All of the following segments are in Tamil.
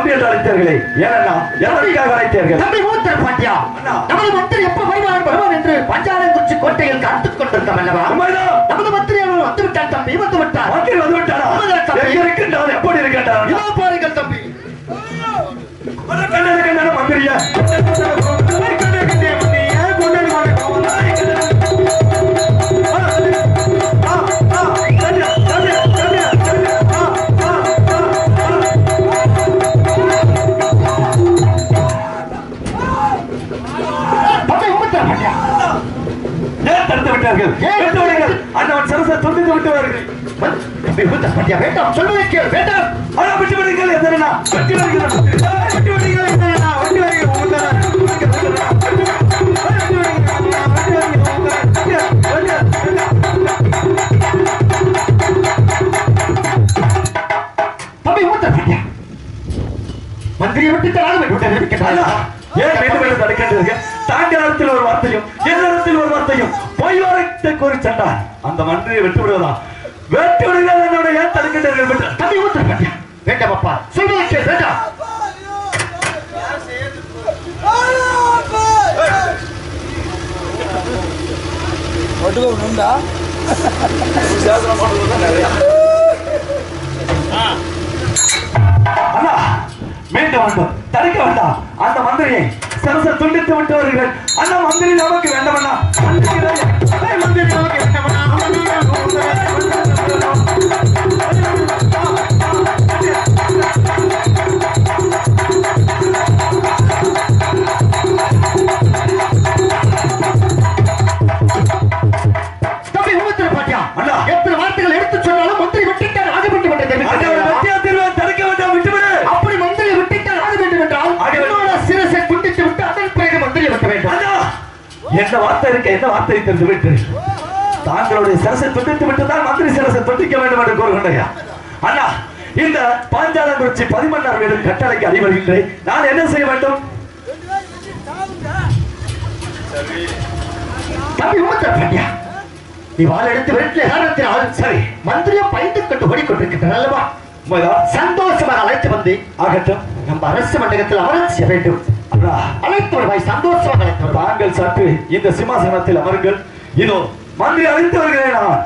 தம்பி என்று அழைத்தீர்களே ஏனண்ணா எதற்காக அழைத்தீர்கள் தம்பி மூத்தர பாண்டியா அண்ணா. நமது மந்திரி எப்ப வருவான் வருவான் என்று பஞ்சாலங்குறிச்சி கோட்டையில் காத்துக் கொண்டிருக்கோம் அல்லவா உண்மைதான் நமது மந்திரி அவர்கள் வந்து விட்டான் தம்பி வந்து விட்டான் மந்திரி வந்து விட்டாரா ஆமாம், தம்பி. எங்க இருக்கின்றான் எப்படி இருக்கின்றான் இதோ பாருங்கள் தம்பி கண்ணது கண்ணது மந்திரியா தம்பி மூத்தர பாண்டியா ஏன் தடுத்து விட்டார்கள் ஏன் விட்டு விடுங்கள் அண்ணவன் சரச துண்டித்து விட்டுவார்கள் தம்பி மூத்தர பாண்டியா வேண்டாம் சொல்வதை கேள் வேண்டாம் ஆனா விட்டு விடுங்கள் எதனா வெட்டி வருகிறோம் வெட்டி விடுங்கள் எதனா வெட்டி வருகிறோம் தம்பி மூத்தர பாண்டியா மந்திரியை விட்டு தராது விட்டு இருக்கிறாரா ஏன் மீண்டும் மீண்டும் தடுக்கின்றீர்கள் தாண்டி நேரத்தில் ஒரு வார்த்தையும் என் நேரத்தில் ஒரு வார்த்தையும் பொய் வார்த்தை கூறி சென்றான் அந்த மந்திரியை வெட்டி விடுவதா வெட்டி விடுங்கள் என்னோட ஏன் தடுக்கின்றீர்கள் விட்டு தம்பி மூத்தர பாண்டியா வேண்டாம் அப்பா சொல்வதை கேள் வேண்டாம் పట్టుకోకుండా அண்ணா மீண்டும் வேண்டும் தடுக்க வேண்டாம் அந்த மந்திரியை சரச துண்டித்து விட்டு வருகிறேன் அந்த மந்திரி நமக்கு வேண்டாம் அண்ணா மந்திரி மந்திரி நமக்கு வேண்டாம் தம்பி மூத்தர பாண்டியா அண்ணா. எத்தனை வார்த்தைகள் எடுத்து சொன்னாலும் மந்திரி விட்டுட்டார் ஆக வேண்டும் என்று அண்ணா, ஒரு தெரிவிக்கிறாரா? வெற்றியா தீர்வை தடுக்க வேண்டாம் விட்டுவிடு அப்படி மந்திரி விட்டுட்டால் ஆக வேண்டும் என்றால் ஆக வேண்டும். என்னோட சிரசை துண்டித்து விட்டு அதன் பிறகு மந்திரி விட்ட வேண்டும் அண்ணா என்ன வார்த்தை இருக்க என்ன வார்த்தை தெரிந்து விட்டு தாங்களுடைய சிரசை துண்டித்து விட்டு தான் மந்திரி சிரசை துண்டிக்க வேண்டும் என்று கூறுகின்றையா அண்ணா இந்த பாஞ்சாலங்குறிச்சி பதிமன்னர் வீடு கட்டளைக்கு அடிபடுகின்றேன் நான் என்ன செய்ய வேண்டும் தம்பி மூத்தர பாண்டியா நீ வாள் எடுத்து வீட்டில் காரணத்தினால் சரி மந்திரியை பயந்து கொண்டு ஓடிக்கொண்டிருக்கிறார் அல்லவா உண்மைதான் சந்தோஷமாக அழைத்து வந்து ஆகட்டும் நம்ம அரசு மண்டபத்தில் அமரச் செய்ய வேண்டும் அண்ணா அழைத்து வருவாய் சந்தோஷமாக அழைத்து வருவாய் தாங்கள் சற்று இந்த சிம்மாசனத்தில் அமருங்கள் இதோ மந்திரி அழைத்து வருகிறேன் நான்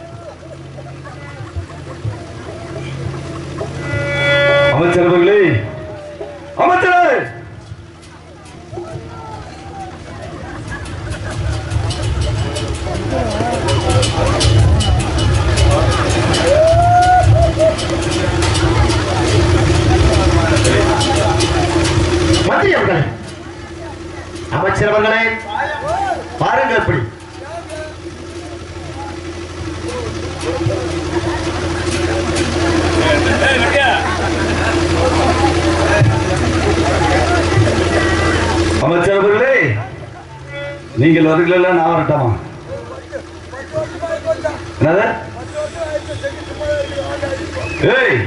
அமைச்சரவர்களே அமைச்சரே மந்திரி அவர்களே அமைச்சர் அவர்களே பாருங்கள் எப்படி அமைச்சரவர்களே நீங்கள் வருகிறீர்களா நான் வரட்டாமா என்னது ஏய்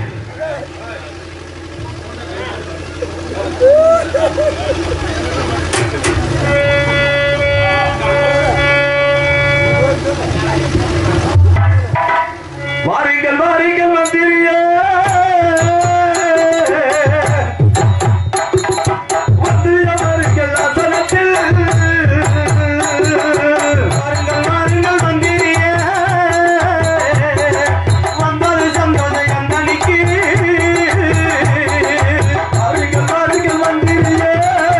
வாருங்கள் வாருங்கள் மந்திரியே மந்திரி அவர்கள் அசனத்தில் வாருங்கள் வாருங்கள் மந்திரியே வந்தது சந்தோஷம் தனிக்கு வாருங்கள் வாருங்கள் மந்திரியே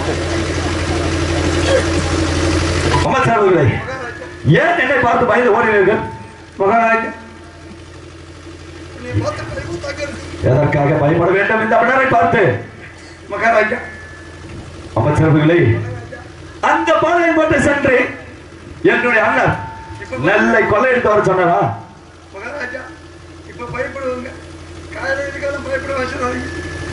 அமைச்சர் அவர்களே ஏன் என்னை பார்த்து பயந்து ஓடினீர்கள் மகாராஜா எதற்காக பயப்பட வேண்டும் இந்த மன்னரை பார்த்து மகாராஜா அமைச்சர்களே அந்த பாளையம் கோட்டை சென்று என்னுடைய அண்ணன் நெல்லை கொள்ளையடித்து வர சொன்னா மகாராஜா இப்ப பயப்படுவாங்க காலையில இருக்காலும் பயப்பட வச்சுருவாங்க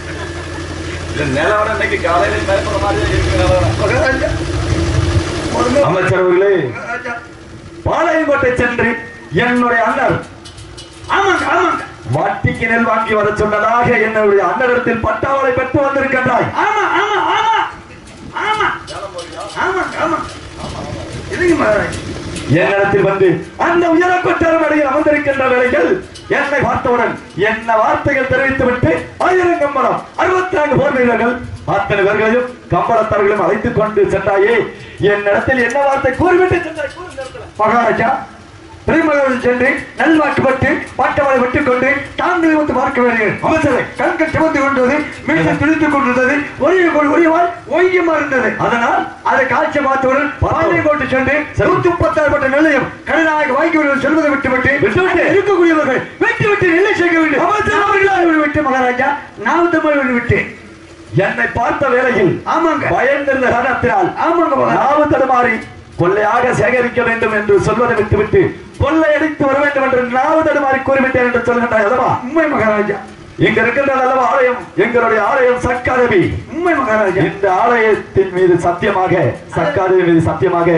நிலவரம் இன்னைக்கு காலையில பயப்படுற மாதிரி இருக்கு மகாராஜா முதல்ல அமைச்சர் அவர்களே மகாராஜா பாளையங்கோட்டை சென்று என்னுடைய அண்ணன் ஆமாங்க ஆமாங்க வட்டிக்கு நெல் வாங்கி வர சொன்னதாக என்னுடைய அண்ணனிடத்தில் பட்டாவளை பெற்று வந்திருக்கின்றாய் ஆமா ஆமா ஆமா ஆமா ஆமாங்க ஆமா இல்லைங்க மகாராஜா என்னிடத்தில் வந்து அந்த உயர கொட்டாரம் அடையில் அமர்ந்திருக்கின்ற வேளையில் என்னை பார்த்தவுடன் என்ன வார்த்தைகள் தெரிவித்துவிட்டு ஆயிரம் கம்பளம் அறுபத்தி நான்கு போர் வீரர்கள் அத்தனை பேர்களையும் கம்பளத்தவர்களையும் அழைத்துக் கொண்டு சென்றாயே என்னிடத்தில் என்ன வார்த்தை கூறிவிட்டு சென்றாய் கூறு இந்த இடத்துல. மகாராஜா திருமணம் சென்று நல்வாக்குப்பட்டு பட்டவளை விட்டுக் கொண்டு தாங்களை வந்து பார்க்க வேண்டியது அமைச்சரே கண்கள் சிவந்து கொண்டது மீசை துடித்துக் கொண்டிருந்தது ஒரே கோல் ஒரேவால் ஒய்யமா இருந்தது அதனால் அதை காட்சி பார்த்தவுடன் பாதை கொண்டு சென்று சரி. நூத்தி முப்பத்தாறு பட்ட நிலையம் கடனாக வாங்கி வருவது செல்வதை விட்டுவிட்டு விட்டுவிட்டு? இருக்கக்கூடியவர்கள் வெட்டி விட்டு நெல்லை சேர்க்க வேண்டும் அமைச்சர் அவர்களால் விட்டு மகாராஜா நாமத்தமிழ் விட்டு என்னை பார்த்த வேளையில் ஆமாங்க பயந்திருந்த காரணத்தினால் ஆமாங்க மகாராஜா நாவு தடுமாறி கொள்ளையாக சேகரிக்க வேண்டும் என்று சொல்வதை விட்டுவிட்டு கொள்ளையடித்து வர வேண்டும் என்று நாவு தடுமாறி கூறிவிட்டேன் என்று சொல்கின்றாய் அல்லவா உண்மை மகாராஜா இங்க இருக்கின்ற அல்லவா ஆலயம் எங்களுடைய ஆலயம் சர்க்காதவி உண்மை மகாராஜா இந்த ஆலயத்தின் மீது சத்தியமாக சர்க்காதவி மீது சத்தியமாக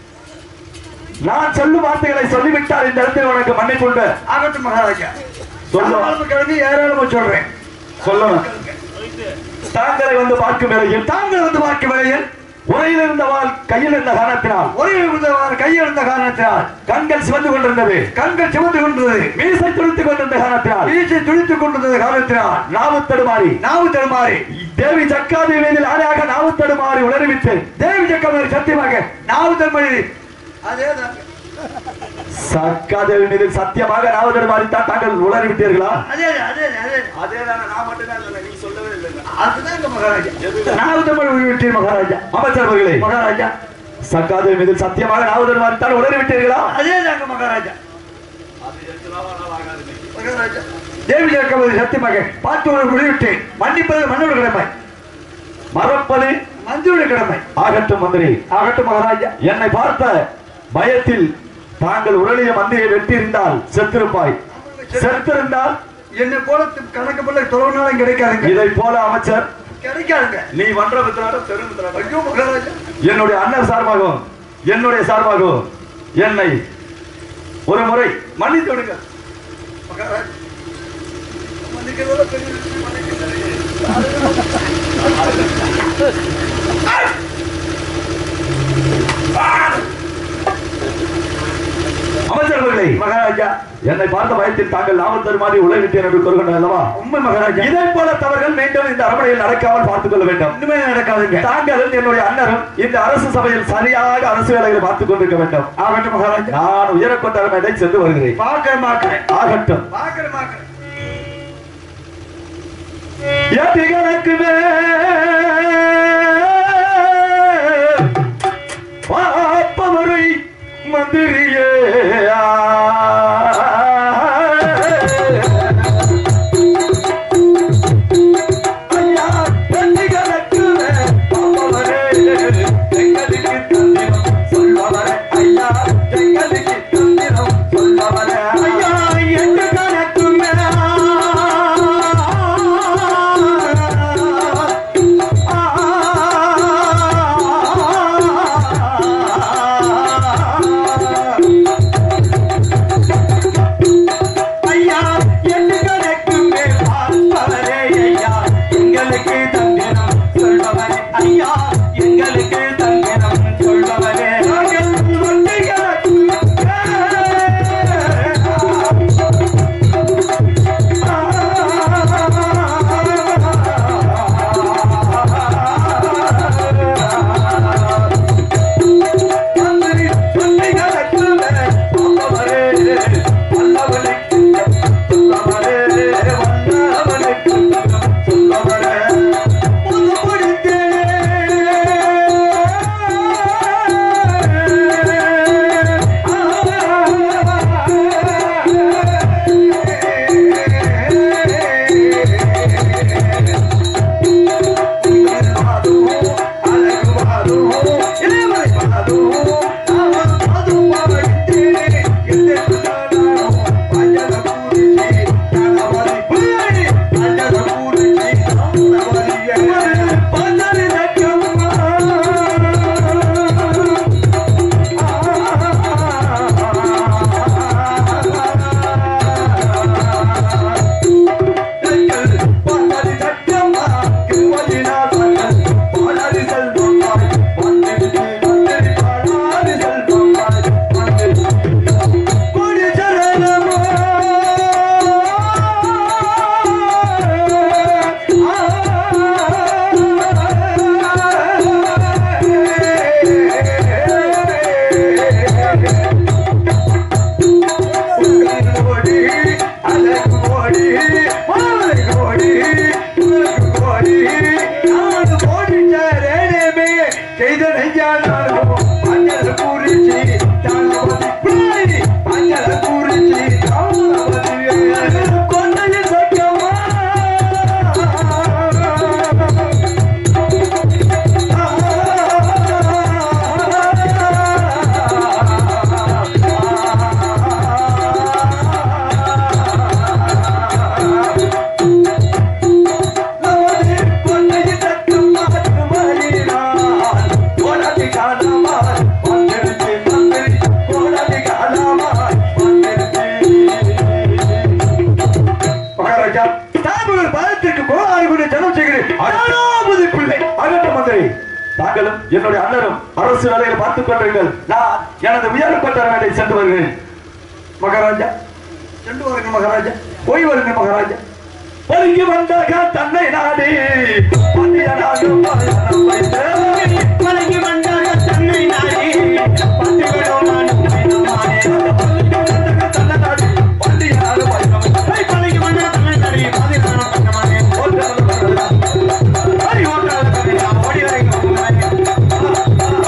நான் சொல்லும் வார்த்தைகளை சொல்லிவிட்டால் இந்த இடத்தில் உனக்கு மன்னிப்பு உண்டு ஆகட்டும் மகாராஜா சொல்லு. சாதாரண கிழமை ஏராளமா சொல்றேன் சொல்லணும் தாங்களை வந்து பார்க்கும் வேளையில் தாங்கள் வந்து பார்க்க வேளையில் உரையில் இருந்த வாள் கையில் இருந்த காரணத்தினால் ஒரே கையில் இருந்த காரணத்தினால் கண்கள் சிவந்து கொண்டிருந்தது கண்கள் சிவந்து கொண்டது மீசை துடித்துக் கொண்டிருந்த காரணத்தினால் வீச்சை துடித்துக் கொண்டிருந்த காரணத்தினால் நாவு தடுமாறி நாவு தடுமாறி தேவி சக்காதி மீதில் ஆணையாக நாவு தடுமாறி உணர்வித்து தேவி சக்கரவர்த்தி சத்தியமாக நாவு தடுமாறி அதேதான் சக்காதேவி மீது சத்தியமாக நாவு தடுமாறி தான் தாங்கள் உணர்விட்டீர்களா அதே அதே அதே அதேதான நான் மட்டும்தான் இல்லை நீ சொல்லவே இல்லை அதுதான் இந்த மகாராஜா எதுதான்? நாவு தமிழ் விட்டீர் மகாராஜா அமைச்சர் அவர்களே மகாராஜா சக்காதேவி மீது சத்தியமாக நாவு தடுமாறி தான் உணர்விட்டீர்களா அதேதாங்க மகாராஜா மகாராஜா தேவி சக்கரவர்த்தி சத்தியமாக பார்த்து ஒரு முடிவிட்டு மன்னிப்பது மன்னோட கடமை மறப்பது மந்தியோட கடமை ஆகட்டும் மந்திரி ஆகட்டும் மகாராஜா என்னை பார்த்த பயத்தில் தாங்கள் உரளிய மந்திரியை வெட்டியிருந்தால் செத்திருப்பாய் செத்திருந்தால் என்னை போல கணக்கு போல தொலைவுனாலும் கிடைக்காதுங்க இதை போல அமைச்சர் கிடைக்காதுங்க நீ மன்றபத்தினாலும் பெருமித்தினாலும் ஐயோ மகாராஜா என்னுடைய அண்ணன் சார்பாகவும் என்னுடைய சார்பாகவும் என்னை ஒரு முறை மன்னித்து விடுங்க மகாராஜா மன்னிக்கிறதோட பெரிய விஷயம் மன்னிக்கிறது. அமைச்சர் அவர்களே மகாராஜா என்னை பார்த்த பயத்தில் தாங்கள் லாபம் தருமாறி உழைவிட்டேன் என்று கூறுகின்றனர் அல்லவா உண்மை மகாராஜா இதை போல தவறுகள் மீண்டும் இந்த அரண்மனையில் நடக்காமல் பார்த்துக் கொள்ள வேண்டும் ஒண்ணுமே நடக்காதுங்க தாங்களும் என்னுடைய அண்ணரும் இந்த அரசு சபையில் சரியாக அரசு வேலைகளை பார்த்துக் கொண்டிருக்க வேண்டும் ஆகட்டும் மகாராஜா நான் உயரக்கொண்ட மேடை சென்று வருகிறேன் பார்க்கிறேன் பார்க்கிறேன் ஆகட்டும் பார்க்கிறேன் பார்க்கிறேன் எனக்கு பாப்பவரை மந்திரியே ஐயா, பெண்களுக்கு பாப்பவரே, எங்களுக்கு தந்திரம் சொல்பவரே. ஐயா, எங்களுக்கு தந்திரம் சொல்பவரே. ஐயா, எட்டு கணக்குமே. ஐயா, எட்டு கணக்குமே பார்ப்பவரே. ஐயா, எங்களுக்கு தந்திரம் சொல்பவரே. ஐயா, எங்களுக்கு தந்திரம் சொல்பவரே. நாங்கள் ஒட்டிகளுக்கு சொல்லவரே செய்த நெஞ்சானாலும் மஞ்சள் குறிச்சி தாளபதி பிள்ளை மஞ்சள் குறிச்சி தாளபதி கொண்டையில் சக்கமா கொண்டையில் சக்கமா மயிலான் கோடாதி காலமா வந்திருச்சு மந்திரி கோடாதி காலமா வந்திருச்சு மகாராஜா தாங்கள் பாதத்திற்கு கோலாறு ஜனம் செய்கிறேன் அனாமதி பிள்ளை அகட்ட மந்திரி தாங்களும் என்னுடைய அண்ணனும் அரசு வேலையை பார்த்துக் கொண்டிருங்கள் நான் எனது உயர்கொண்ட வேலை சென்று வருகிறேன் மகாராஜா சென்று வருங்க மகாராஜா போய் வருங்க மகாராஜா ஒருங்கி வந்தாக தன்னை நாடி பந்தியனாகும் பயணம் வைத்து பழகி வந்தாங்க தன்னை நாடி பந்துகளோ நானும் பயணமானேன். வந்தாக தன்னை நாடி பந்தியனாகும் பயணம் போய் பழகி வந்தா தன்னை நாடி பாதுகாப்பு பக்கமானேன். ஓடி ஓட்டாத கதையா, ஓடி வரைக்கும் வந்தாங்க.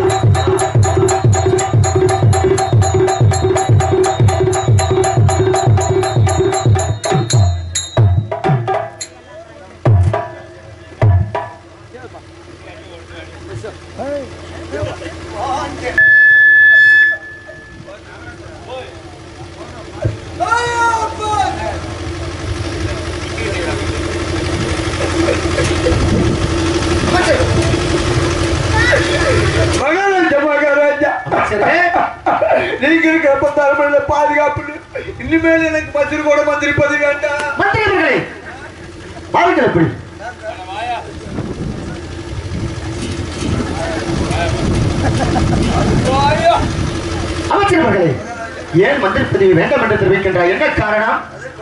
மகாராஜா மகாராஜா சரி. நீங்க இருக்கிற தலைமையில பாதுகாப்பு இனிமேல் எனக்கு மந்திரி கூட மந்திரி பதவி வேண்டாம் மந்திரி அவர்களே, வாருங்கள் அப்படி அமைச்சர் அவர்களே ஏன் மந்திரி பதவி வேண்டாம் என்று தெரிவிக்கின்றார் என்ன காரணம்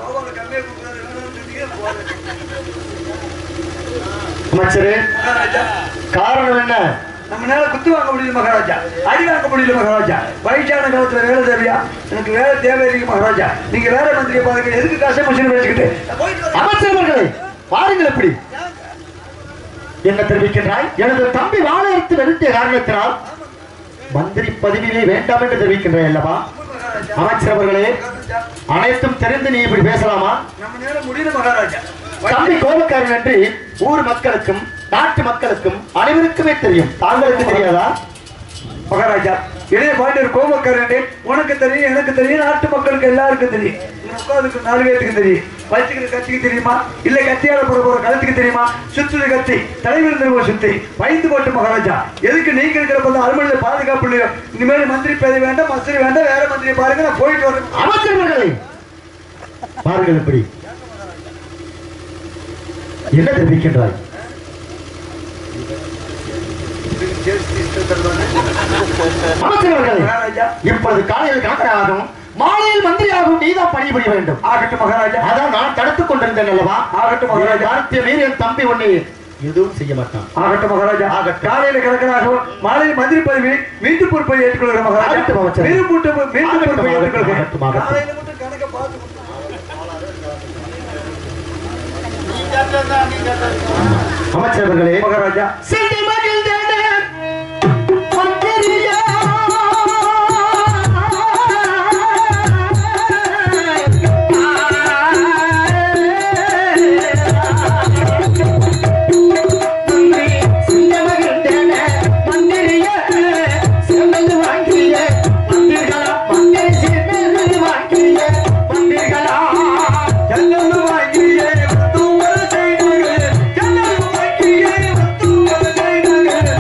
அமைச்சரே காரணம் என்ன நம்ம நேரம் குத்து வாங்க முடியல மகாராஜா அடி வாங்க முடியல மகாராஜா வயசான காலத்துல வேலை தேவையா எனக்கு வேலை தேவை இருக்கு மகாராஜா நீங்க வேற மந்திரியை பாருங்க எதுக்கு காசை மிஷின் வச்சுக்கிட்டு நான் போயிட்டு வரேன். அமைச்சர் அவர்களே வாருங்கள் எப்படி என்ன தெரிவிக்கின்றாய் எனது தம்பி வாழையத்து வெறுத்திய காரணத்தினால் மந்திரி பதவியிலே வேண்டாம் என்று தெரிவிக்கின்றாய் அல்லவா அமைச்சர் அவர்களே அனைத்தும் தெரிந்து நீ இப்படி பேசலாமா நம்ம நேரம் முடியல மகாராஜா தம்பி கோபக்காரன் என்று ஊர் மக்களுக்கும் நாட்டு மக்களுக்கும் அனைவருக்குமே தெரியும் தாங்களுக்கு தெரியாதா மகாராஜா இளைய பாண்டியர் கோபக்காரன் உனக்கு தெரியும் எனக்கு தெரியும் நாட்டு மக்களுக்கு எல்லாருக்கும் தெரியும் இங்க உட்கார்ந்துருக்கு நாலு பேருக்கு தெரியும் வச்சுக்கிற கத்திக்கு தெரியுமா இல்ல கத்தியால போட போற கழுத்துக்கு தெரியுமா சுத்துது கத்தி தலைவர் நிறுவ சுத்தி பயந்து போட்டு மகாராஜா எதுக்கு நீங்க இருக்கிற போது அலுவலக பாதுகாப்பு இல்லையோ இனிமேல் மந்திரி பதவி வேண்டாம் மந்திரி வேண்டாம் வேற மந்திரி பாருங்க நான் போயிட்டு வரேன் அமைச்சர் அவர்களே பாருங்கள் எப்படி என்ன தெரிவிக்கின்றாய் அமைச்சர் அவர்களே மகாராஜா இப்பொழுது காலையில் கணக்கராகும் மாலையில் மந்திரியாகும் நீதான் பணிபுரிய வேண்டும் ஆகட்டும் மகாராஜா அதான் நான் தடுத்துக் கொண்டிருந்தேன் அல்லவா ஆகட்டும் மகாராஜா வார்த்தை மீறி என் தம்பி ஒண்ணு எதுவும் செய்ய மாட்டான் ஆகட்டும் மகாராஜா ஆகட்டும். காலையில கணக்கனாகவும் மாலையில் மந்திரி பதவி மீண்டும் பொறுப்பை ஏற்றுக்கொள்கிற மகாராஜா ஆகட்டும், அமைச்சர். மீண்டும் கூட்டம் மீண்டும் ஆகட்டும், பொறுப்பை ஆகட்டும், ஏற்றுக்கொள்கிறேன் ஆகட்டும், ஆகட்டும். காலையில மட்டும் கணக்க பார்த்து கொடுத்து. அமைச்சர் அவர்களே மகாராஜா செல்வி மகிழ்ந்தேனே, மந்திரியா. தம்பி, செல்வி மகிழ்ந்தேனே, மந்திரியா. செல்வது வாங்கிய மந்திரிகளா, மந்திரி செல்வது வாங்கிய மந்திரிகளா. ஜன்னல் வாங்கியே வத்துவர செய்தது. ஜன்னல் வாங்கியே வத்துவர செய்தது.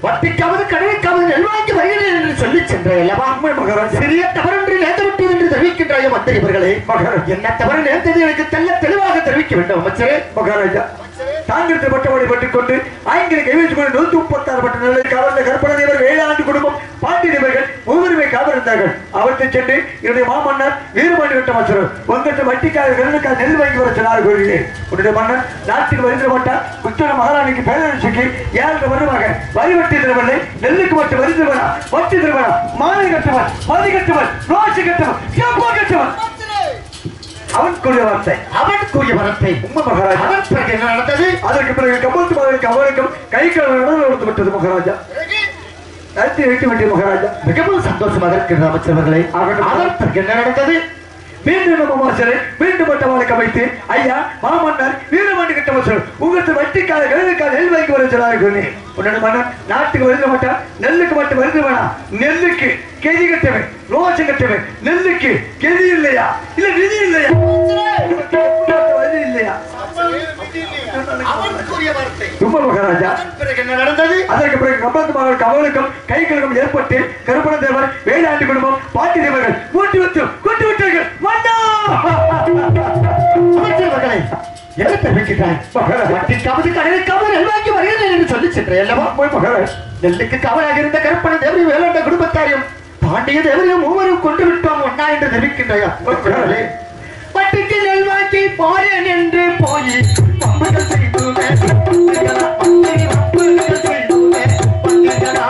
வட்டிக்காவது கடனுக்காவது நெல்வாங்கி வருகிறேன் என்று சொல்லி சென்றாய் அல்லவா உண்மை மகாராஜா சிறிய தவறொன்று நேர்ந்து விட்டது என்று தெரிவிக்கின்றாய மந்திரி அவர்களே மகாராஜா என்ன தவறு நேர்ந்தது எனக்கு தெல்ல தெளிவாக தெரிவிக்க வேண்டும் அமைச்சரே மகாராஜா தாங்கிருந்த பட்டவளை பட்டுக் கொண்டு ஆங்கில கைவிட்டுக் கொண்டு நூத்தி முப்பத்தாறு பட்ட நிலை கவர்ந்த கற்பனை தேவர் வேளாண்டு குடும்பம் பாண்டி தேவர்கள் மூவருமே காவலிருந்தார்கள் அவற்றை சென்று என்னுடைய மாமன்னர் வீரமணி கட்ட அமைச்சர் உங்கள்கிட்ட வட்டிக்காக கடனுக்காக நெல் வாங்கி வர சொன்னார் கூறுகிறேன் உன்னுடைய மன்னன் நாட்டுக்கு வருகிற மாட்டார் குற்றன மகாராணிக்கு பேரரசுக்கு ஏழரை வருவாங்க வரி வட்டி திருவள்ளை நெல்லுக்கு மட்டும் வரி திருவனா வட்டி திருவனா மாலை கட்டுவன் மதி கட்டுவன் ரோசி கட்டுவன் சிவப்பா கட்டுவன் அவன் கூறிய வார்த்தை அவன் கூறிய வரத்தை உண்மை மகாராஜா அதன் பிறகு என்ன நடந்தது அதற்கு பிறகு கம்பத்து மகனுக்கு அவனுக்கும் கை கால நடந்து கொடுத்து விட்டது மகாராஜா நடத்தி வைக்க வேண்டிய மகாராஜா மிகவும் சந்தோஷமாக இருக்கின்ற அமைச்சர்களே ஆகட்டும். அதன் பிறகு என்ன நடந்தது மீண்டும் நம்ம மாசரை மீண்டும் பட்டவாளுக்கு அமைத்து ஐயா மாமன்னர் வீரமணி கட்ட மாசர் உங்களுக்கு வட்டிக்கால கிழமைக்கால நெல் வாங்கி வர சொன்னாரு உன்னோட மன்னன் நாட்டுக்கு வருத மாட்டான் நெல்லுக்கு மட்டும் வருது வேணாம் நெல்லுக்கு கெதி கட்டவன் ரோசம் கட்டவன் நெல்லுக்கு கெதி இல்லையா இல்ல விதி இல்லையா வழி இல்லையா அவன் கூறிய வார்த்தை ரொம்ப மகாராஜா அதன் பிறகு என்ன நடந்தது அதற்கு பிறகு கம்பத்து மகள் கவலுக்கும் கை கழகம் ஏற்பட்டு கருப்பண தேவர் வேலாண்டி குடும்பம் பாட்டி தேவர்கள் கூட்டி வச்சு கூட்டி விட்டார்கள் மன்னா அமைச்சர்களே என்ன தெரிவிக்கிறாய் வட்டிக்காவது கடனுக்காவது நெல்வாங்கி வருகிறேன் என்று சொல்லி சென்றேன் அல்லவா போய் மகாராஜ் நெல்லுக்கு காவலாக இருந்த கருப்பண தேவரி வேளாண்ட குடும்பத்தாரையும் பாண்டிய தேவரையும் மூவரும் கொண்டு விட்டோம் ஒன்னா என்று தெரிவிக்கின்றாயா வட்டிக்கு நெல் வாங்கி போறேன் என்று போய் பம்புகள் செய்துமே பம்புகளா, பம்புகள் பம்புகள் செய்துமே பம்புகளா.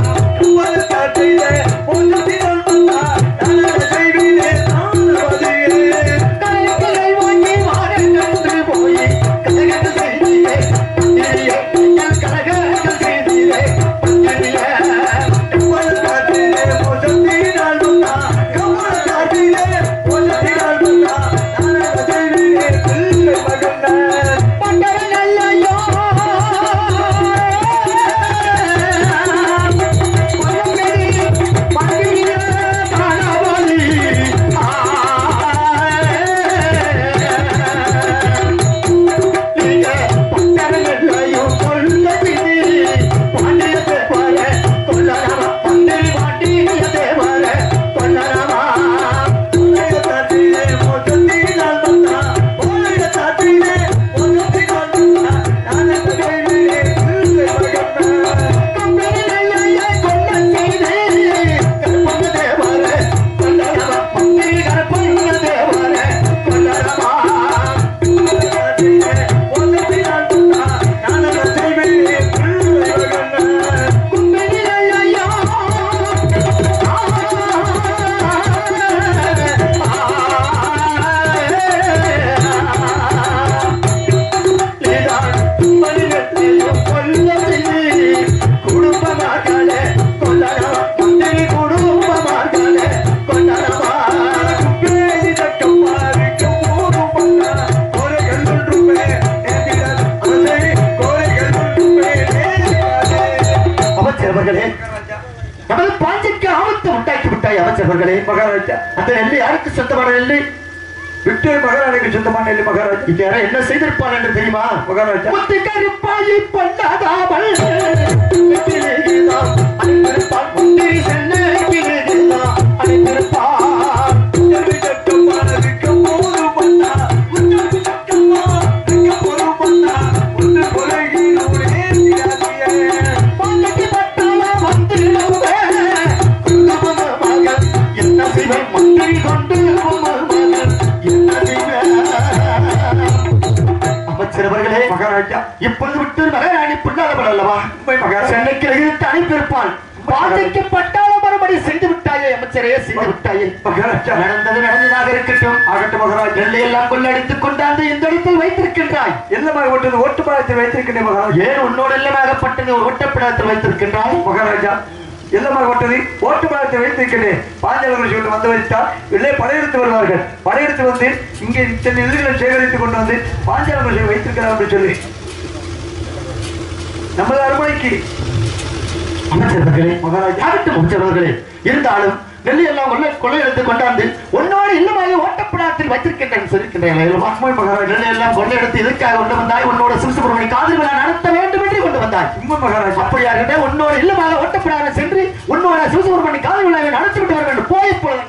கடலுக்கு நெல் வாங்கி போறேன் என்று போய் கலகங்கள் செய்தீரே பந்திரியே, நீங்கள் கலகங்கள் செய்தீரே பந்திரியே. பட்டவன் அல்லையோ. மரமெறி, மரமெறிய கணவழி. நீங்க பட்டவன் அல்லையோ, கொல்ல விதி. பாண்டியத்தை போல கொல்லலாமா? பந்திரி பாண்டியத்தை போல கொல்லலாமா? கம்பெனி அல்லையே கொல்ல செய்து. கற்பக தேவரே, கொல்லலாமா? பந்திரி கற்பக தேவரே, கொல்லலாமா? கும்பெனி அல்லையோ. நீதான் மனிதத்தையும் கொல்ல செய்து. குடும்பமார்களே, கொல்லலாமா? மந்திரி குடும்பமார்களே, கொல்லலாமா? அமைச்சரவர்களே நமது பாஞ்சிக்கு ஆபத்து உண்டாக்கி விட்டாய் அமைச்சரவர்களே மகாராஜா அந்த நெல்லு யாருக்கு சொந்தமான நெல்லு விட்டு மகாராணிக்கு சொந்தமான நெல்லு மகாராஜா இந்த யாரும் என்ன செய்திருப்பார் என்று தெரியுமா மகாராஜா முத்து கருப்பாயை பண்ணாதாமல் வெற்றிலேதான் அணிந்திருப்பார் முந்திரி சென்னைக்கிலேதான் அணிந்திருப்பார் பாண்டிக்கு பட்டாள வந்திடுவே குடும்பமாக என்ன செய்வேன் மந்திரி கொண்டு மகன் என்ன செய்வேன் அமைச்சரவர்களே மகாராஜா இப்பொழுது விட்டு மகாராணி புண்ணாதவள் அல்லவா உண்மை மகாராஜா சென்னைக்கு எதிர்த்து அனுப்பியிருப்பான் பாதைக்கு பட்டாள மறுபடி செய்து விட்டாயே அமைச்சரே செய்து விட்டாயே மகாராஜா நடந்தது நடந்ததாக இருக்கட்டும் ஆகட்டும் மகாராஜா நெல்லை எல்லாம் கொள்ளடித்துக் கொண்டாந்து இந்த இடத்தில் வைத்திருக்கின்றாய் எல்லாமாக ஒட்டது ஓட்டு பாலத்தில் வைத்திருக்கின்றேன் மகாராஜா ஏன் உன்னோடு எல்லாமாகப்பட்டது ஒரு ஒட்டப்பிடத்தில் வைத்திருக்கின்றாய் மகாராஜா எல்லாமாக ஒட்டது ஓட்டு பாலத்தில் வைத்திருக்கிறேன் பாஞ்சாலர்கள் சொல்லி வந்து வைத்தால் இல்லை படையெடுத்து வருவார்கள் படையெடுத்து வந்து இங்கே இத்தனை நெல்லுகளை சேகரித்துக் கொண்டு வந்து பாஞ்சாலர்கள் சொல்லி வைத்திருக்கிறார் என்று சொல்லி நமது அருமைக்கு அமைச்சர்களே மகாராஜா. ஆகட்டும் அமைச்சர்களே இருந்தாலும் நெல்லை எல்லாம் கொள்ளை கொள்ளையெடுத்து கொண்டாந்து உன்னோடு இல்லமாக ஓட்டப்பிடாத்தில் வைத்திருக்கின்றேன் சொல்லியிருக்கின்றேன் உண்மை மகாராஜா நெல்லை எல்லாம் கொள்ளையெடுத்து இதற்காக கொண்டு வந்தாய் உன்னோட சிறுசுபுரமணி காதல் விழா நடத்த வேண்டும் என்று கொண்டு வந்தாய் வந்தாய் உண்மை மகாராஜா அப்படியா இருந்தா உன்னோட இல்லமாக ஓட்டப்படாத சென்று உன்னோட சிவசுப்ரமணி காதல் விழாவை நடத்தி விட்டு வர வேண்டும் போய் போல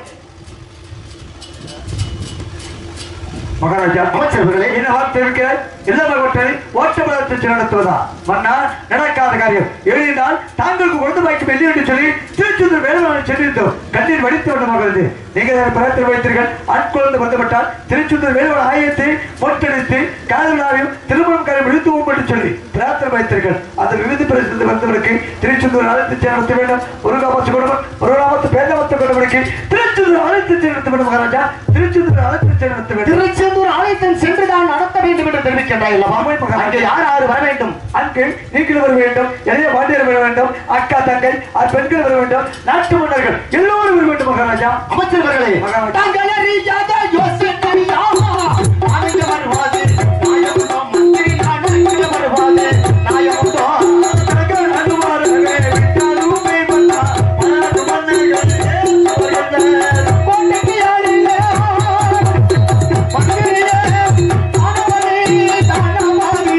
மகாராஜா அமைச்சர்களே என்ன வார்த்தை இருக்க எல்லா கோட்டை ஓட்டப்படத்தை நடத்துவதா மன்னா நடக்காத காரியம் எழுதினால் தாங்களுக்கு கொண்டு வாய்க்கு வெள்ளி என்று சொல்லி திருச்செந்தூர் வேலுமலை சென்றிருந்தோம் கண்ணீர் வடித்து வண்ணமாகிறது நீங்கள் பிரார்த்தனை வைத்தீர்கள் ஆட்கொண்டு வந்துவிட்டால் திருச்செந்தூர் வேலுமலை ஆயத்தை மொட்டடித்து காதலாவையும் திருமணம் காரியம் விழுத்துவோம் என்று சொல்லி பிரார்த்தனை வைத்தீர்கள் அந்த விருது பிரசித்து வந்தவருக்கு திருச்செந்தூர் அழைத்து நடத்த வேண்டும் ஒரு காமத்து குடும்பம் ஒரு காமத்து பேதமத்த குடும்பருக்கு திருச்செந்தூர் அழைத்து நடத்த வேண்டும் மகாராஜா திருச்செந்தூர் அழைத்து நடத்த வேண்டும் திருச்செந்தூர் ஆலயத்தில் சென்றுதான் நடத்த வேண்டும் என்று தெரிவிக்கின்றாய் அல்லவா அங்கே யார் யார் வர வேண்டும் அங்கு நீங்கள் வர வேண்டும் இளைய பாண்டியர் வர வேண்டும் அக்கா தங்கை அது பெண்கள் வர வேண்டும் நாட்டு மன்னர்கள் எல்லோரும் வர வேண்டும் மகாராஜா அமைச்சர்களே மகாராஜா. தாங்கள் அறியாத யோசனையாமா அங்கே வருவாது நாயமுதோ மந்திரி நாடு வருவாது நாயமுதோ தங்கள் அனுமானங்களே, விட்டாலுமே மன்னா, பலரது மன்னர்கள் ஏசுவர்கள். கோட்டைக்கு ஆளில்லை மந்திரியே தானவனே தானவாதி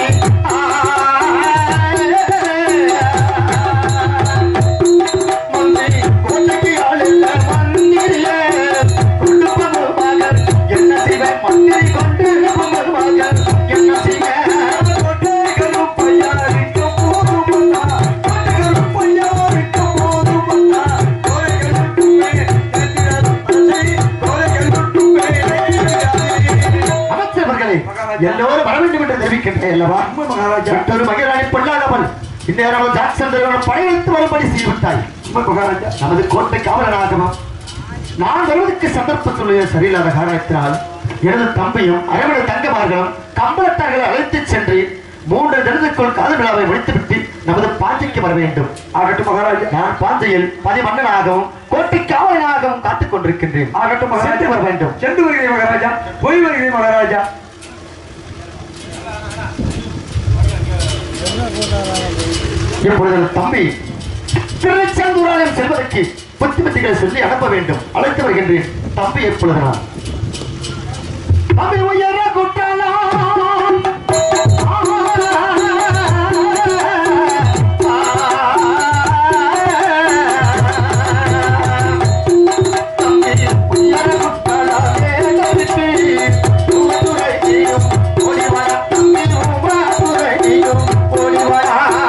மந்திரி கோட்டைக்கு ஆளில்லை மந்திரியே கொண்டு வருவார்கள் என்ன செய்வேன் மந்திரி கொண்டு வருவார்கள் என்ன செய்வேன் கோட்டை கருப்பையா விட்டும் போதும் மன்னா, கோட்டை கருப்பையா விட்டும் போதும் மன்னா, கோரைகள் விட்டுமே, கட்டிடம் மனசை, கோரைகள் விட்டுமே, அமைச்சர்களே மகாராஜா. எல்லோரும் வர வேண்டும் என்று தெரிவிக்கின்றேன் அல்லவா உண்மை மகாராஜா மற்றொரு மகிழாணி பொல்லாதவன் இந்நேரம் ஜாக்சன் படையெடுத்து வரும்படி செய்துவிட்டாய் உண்மை மகாராஜா நமது கோட்டை காவலனாகவா நான் வருவதற்கு சந்தர்ப்ப சூழ்நிலை சரியில்லாத காரணத்தினால் எனது தம்பியும் அரவணை தங்கமார்களும் கம்பளத்தார்களை அழைத்துச் சென்று மூன்று தினத்துக்குள் காதல் விழாவை முடித்துவிட்டு நமது பாஞ்சைக்கு வர வேண்டும் ஆகட்டும் மகாராஜா நான் பாஞ்சையில் பதிமன்னனாகவும் கோட்டை காவலனாகவும் காத்துக் கொண்டிருக்கின்றேன் ஆகட்டும் சென்று வர மகாராஜா வேண்டும் சென்று வருகிறேன் மகாராஜா போய் வருகிறேன் மகாராஜா இப்பொழுது என் தம்பி திருச்செந்தூராலயம் செல்வதற்கு புத்திமதிகளை சொல்லி அனுப்ப வேண்டும் அழைத்து வருகின்றேன் தம்பி எப்பொழுது நான் தம்பி உயர குட்டலாம் தம்பி உயர குட்டலாமே தவிர்த்து உமதுரையும் ஒளிவர தம்பி உமதுரையும் ஒளிவர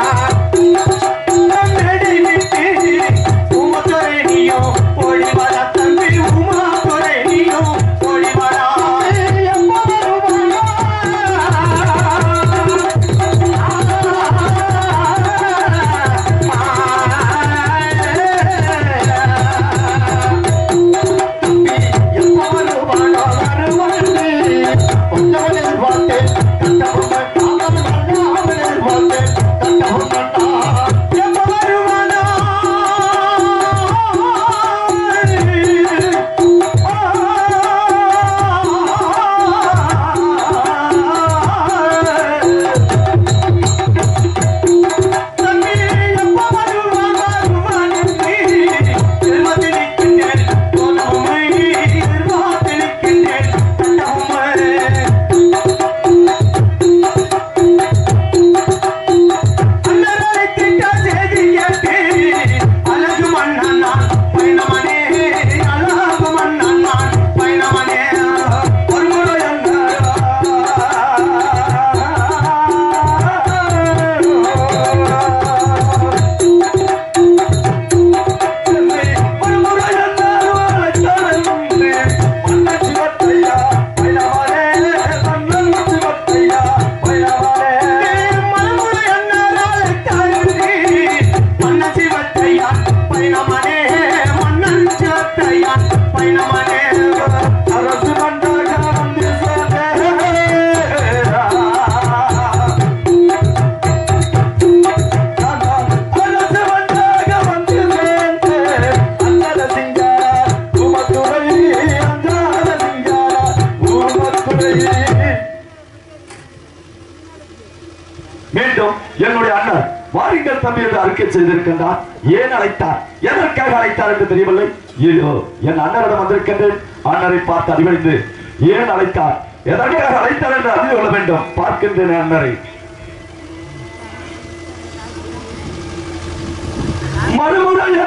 மீண்டும் என்னுடைய அண்ணன் வாருங்கள் தம்பி என்று அறிக்கை செய்திருக்கின்றார் ஏன் அழைத்தார் எதற்காக அழைத்தார் என்று தெரியவில்லை இதோ என் அண்ணனிடம் வந்திருக்கின்றேன் அண்ணனை பார்த்து அறிவடைந்து ஏன் அழைத்தார் எதற்காக அழைத்தார் என்று அறிந்து கொள்ள வேண்டும் பார்க்கின்றேன் அண்ணரை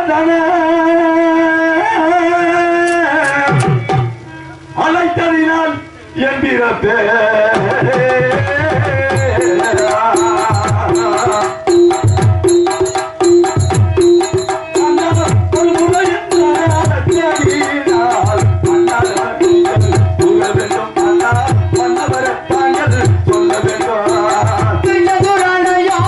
தானே அழைத்ததினால் என் பிறப்பே ஒரு முறை சொல்ல வேண்டும் அண்ணா மன்னவர தாங்கள் சொல்ல வேண்டும் பின்னதுரணையா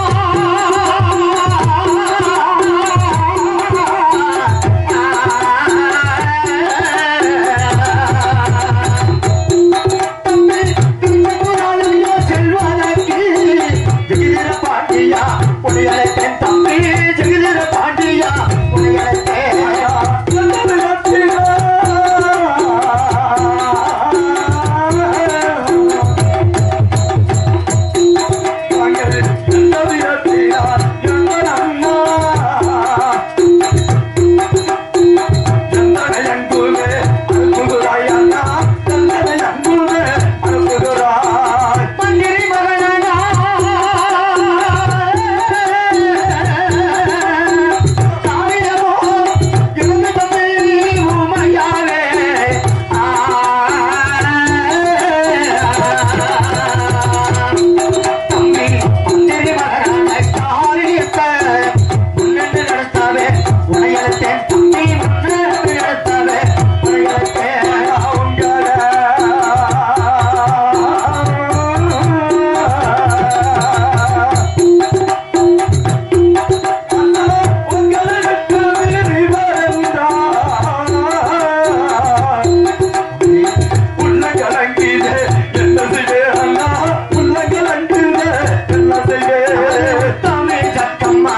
தம்பி பின்னதுரணையா செல்வதற்கு ஜெகிதிர பாண்டியா உடையழைத்தேன் தம்பி ஜெகிதிர பாண்டியா உடையழைத்தேன் மந்திரி மகனா தாயிடமோ இருந்த தம்பி உமையாவே தம்பி மந்திரி மகனான காரியத்தை முன்னிட்டு நடத்தாவே உனையழைத்தேன் தம்பி முன்னிட்டு நடத்தாவே உனையழைத்தேன் உள்ள கலங்கிதே என்ன செய்வே அண்ணா உள்ள கலங்கிதே என்ன செய்வே தமிழ் சக்கம்மா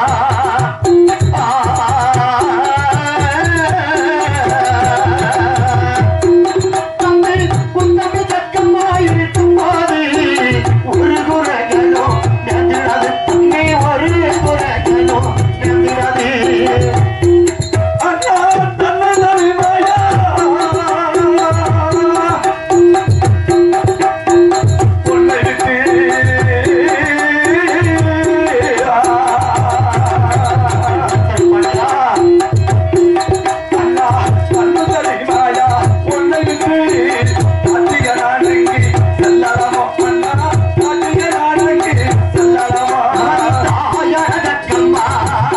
தமிழ் புத்தமிழ் சக்கம்மா இருக்கும் போது ஒரு குறைகளோ நெஞ்சிடாது தம்பி ஒரு குறைகளோ நெஞ்சிடாது அண்ணா தன்னதனி மாயா உன்னை விட்டு அண்ணா தன்னதனி மாயா உன்னை விட்டு அதிக நாடுங்கி செல்லலாமோ அண்ணா அதிக நாடுங்கி செல்லலாமோ தாயகம்மா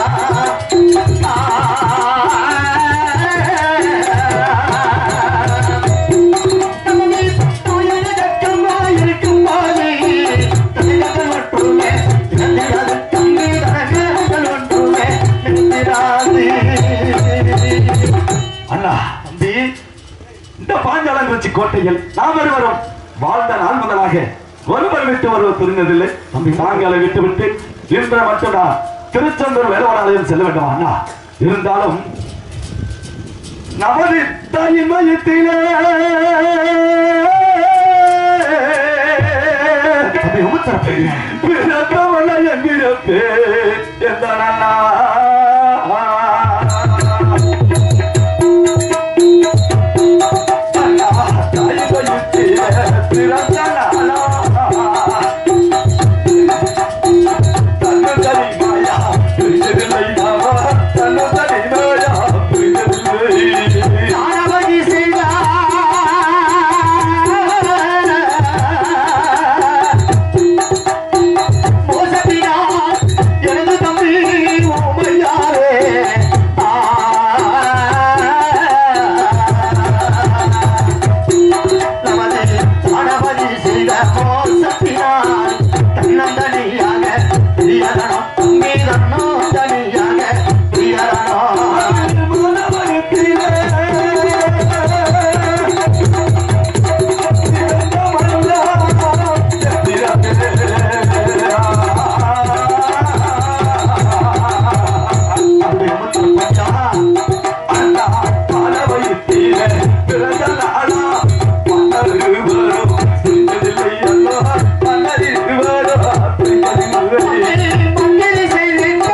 அண்ணா தம்பி இந்த பாஞ்சாலங்குறிச்சி கோட்டையில் நாம் இருவரும் வாழ்ந்த நாள் முதலாக ஒருவர் விட்டு ஒருவர் பிரிந்ததில்லை தம்பி நாங்களை விட்டு விட்டு இன்று மட்டும் நான் திருச்செந்தூர் வேலவனாலயம் செல்ல வேண்டும் அண்ணா இருந்தாலும் நமது தாயின் மையத்திலே தம்பி உமத்தரப்பு பிறந்தவள என் பிறப்பே எந்த அண்ணா தாரவதி செய்தா மோசத்தினா எனது தம்பி உமையாரே ஆ நமது தாரவதி செய்த மோசத்தினால் தன்னந்தனியாக பிரியரணம் தம்பி தன்னந்தனியாக பிரியரணம் அப்படி அமர்ந்து பச்சா மந்திரி செய்திருக்க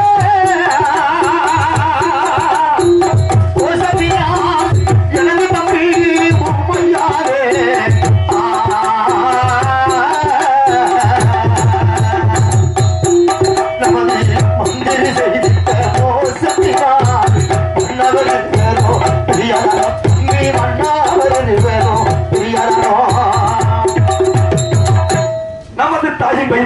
ஓசதியா எனது தம்பி உம்மையாரே நமது மந்திரி செய்திருக்க ஓசதியா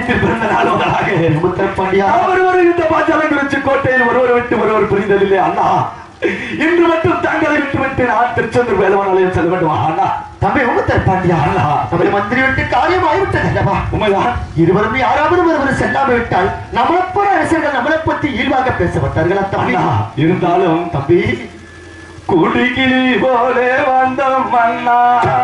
வீட்டு பிறந்த நாள் முதலாக முத்தரப்பாண்டியா ஒருவர் இந்த பாஞ்சாலம் குறிச்சி கோட்டையில் ஒருவர் விட்டு ஒருவர் புரிந்ததில்லை அண்ணா இன்று மட்டும் தங்களை விட்டு விட்டு நான் திருச்செந்தூர் வேலவன் ஆலயம் செல்ல வேண்டும் அண்ணா தம்பி முத்தரப்பாண்டியா அண்ணா. நம்முடைய மந்திரி விட்டு காரியம் ஆகிவிட்டது அல்லவா உண்மைதான் இருவரும் யாராவது ஒருவர் செல்லாமல் விட்டால் நம்மளை போல அரசர்கள் நம்மளை பத்தி இழிவாக பேசப்பட்டார்களா தம்பி அண்ணா இருந்தாலும் தம்பி குடிகிளி போலே வந்த மன்னா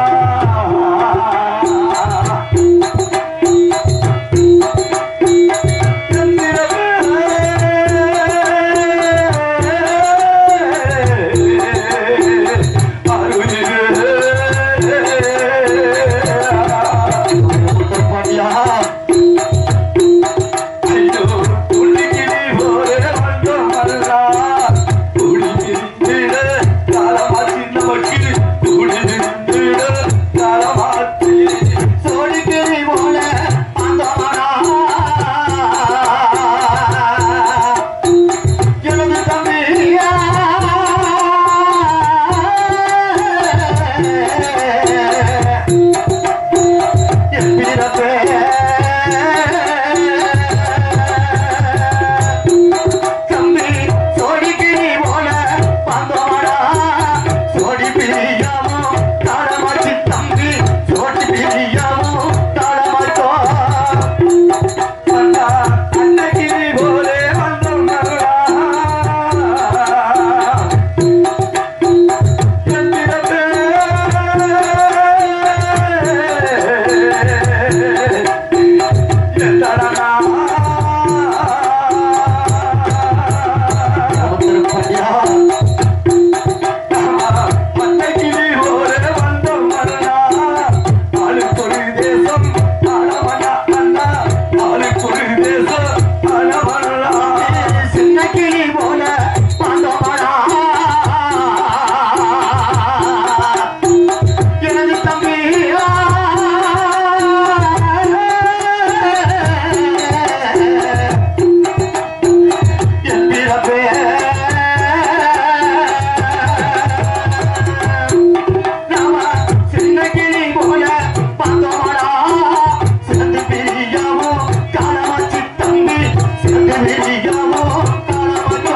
முத்தரப்பாண்டியா ஐயோ குடிகிளி போலே வந்த மன்னா குடிகிழிந்திட காலமாச்சி நமக்கு குடிகிழிந்திட காலமாச்சி சோழிக்கிரி போல வந்தவனா எனது தம்பியா என் பிறப்பே தம்பி சோழிக்கிரி போல வந்தவனா சோடி பிரியாமோ தாளமாச்சி தம்பி சோடி பிரியாமோ தாளமாச்சோ அண்ணா அன்னகிரி போலே வந்த மன்னா திருப்பதியா சின்ன கிளி போல வந்தவனா எனது தம்பியா என் பிறப்பே நாம சின்ன கிளி போல வந்தவனா சிறந்து பிரியாமோ காலமாச்சு தம்பி சிறந்து பிரியாமோ காலமாச்சோ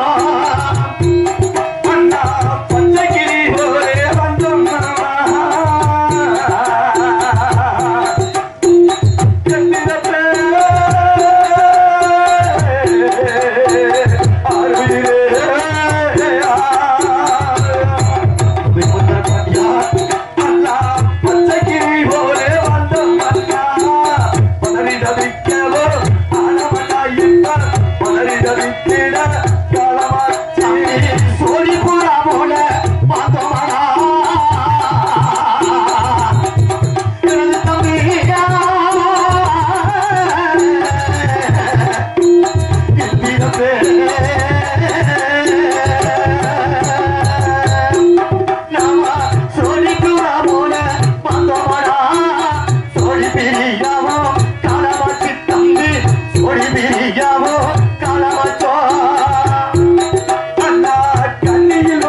சோழி புறா போல வந்தவனா எனது தம்பியா என் பிறப்பே நாம சோழி புறா போல வந்தவனா சோழி பிரியாவோ காலமாச்சு தம்பி சோழி பிரியாவோ காலமாச்சோ கண்ணியில்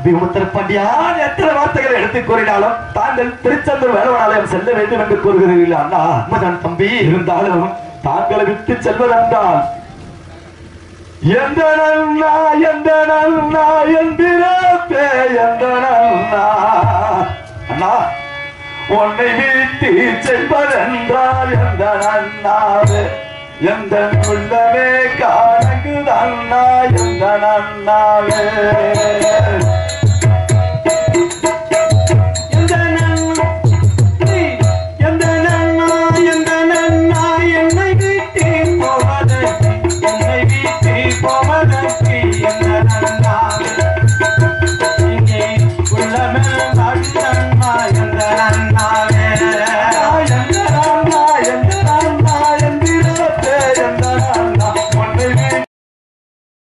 தம்பி உத்தரப்பாண்டியா நான் எத்தனை வார்த்தைகளை எடுத்து கூறினாலும் தாங்கள் திருச்செந்தூர் வேலவனாலயம் செல்ல வேண்டும் என்று கூறுகிறீர்கள் அண்ணா உண்மைதான் தம்பி இருந்தாலும் தாங்களை விட்டு செல்வதென்றால் எந்த நன்னா எந்த நன்னா எந்திரப்பே எந்த நன்னா அண்ணா உன்னை விட்டு செல்வதென்றால் எந்த நன்னாவே எந்த உள்ளவே காணங்குதண்ணா எந்த நன்னாவே